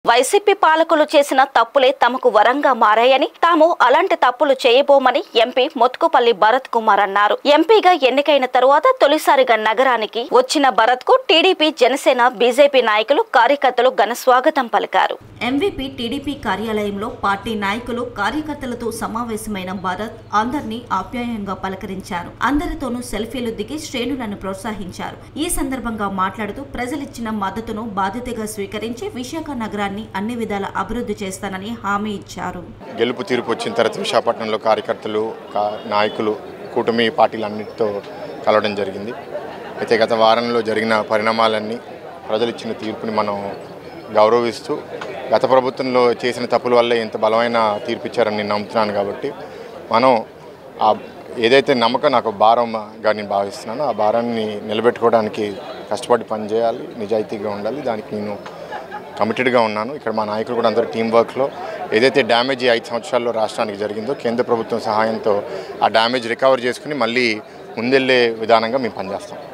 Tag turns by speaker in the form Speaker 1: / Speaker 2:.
Speaker 1: YCP పాలకులు చేసిన తప్పులే తమకు వరంగా మారాయని తాము అలాంటి తప్పులు చేయబోమని ఎంపీ మొత్తుకుపల్లి భరత్ కుమార్ అన్నారు ఎంపీగా ఎన్నికైన తరువాత తొలిసారిగా నగరానికి వచ్చిన భరత్ కు టీడీపీ జనసేన బీజేపీ నాయకులు కార్యకర్తలు ఘన స్వాగతం పలికారు ఎంవీపీ టీడీపీ కార్యాలయంలో పార్టీ నాయకులు కార్యకర్తలతో సమావేశమైన భారత్ అందరినీ ఆప్యాయంగా పలకరించారు అందరితోనూ సెల్ఫీలు దిగి శ్రేణులను ప్రోత్సహించారు ఈ సందర్భంగా మాట్లాడుతూ ప్రజలిచ్చిన మద్దతును బాధ్యతగా స్వీకరించి విశాఖ నగరాన్ని అన్ని విధాల అభివృద్ధి చేస్తానని హామీ ఇచ్చారు
Speaker 2: గెలుపు తీర్పు వచ్చిన తర్వాత విశాఖపట్నంలో కార్యకర్తలు కా- నాయకులు కూటమి పార్టీలన్నిటితో కలవడం జరిగింది అయితే గత వారంలో జరిగిన పరిణామాలన్నీ ప్రజలు ఇచ్చిన తీర్పుని మనం గౌరవిస్తూ గత ప్రభుత్వంలో చేసిన తప్పుల వల్లే ఇంత బలమైన తీర్పు ఇచ్చారని నేను నమ్ముతున్నాను కాబట్టి మనం ఆ ఏదైతే నమ్మకం నాకు భారంగా నేను భావిస్తున్నానో ఆ భారాన్ని నిలబెట్టుకోవడానికి కష్టపడి పనిచేయాలి నిజాయితీగా ఉండాలి దానికి నేను కమిటెడ్గా ఉన్నాను ఇక్కడ మా నాయకులు కూడా అందరూ టీం వర్క్లో ఏదైతే డ్యామేజ్ ఈ ఐదు సంవత్సరాల్లో రాష్ట్రానికి జరిగిందో కేంద్ర ప్రభుత్వం సహాయంతో ఆ డ్యామేజ్ రికవర్ చేసుకుని మళ్ళీ ముందెళ్ళే విధానంగా మేము పనిచేస్తాం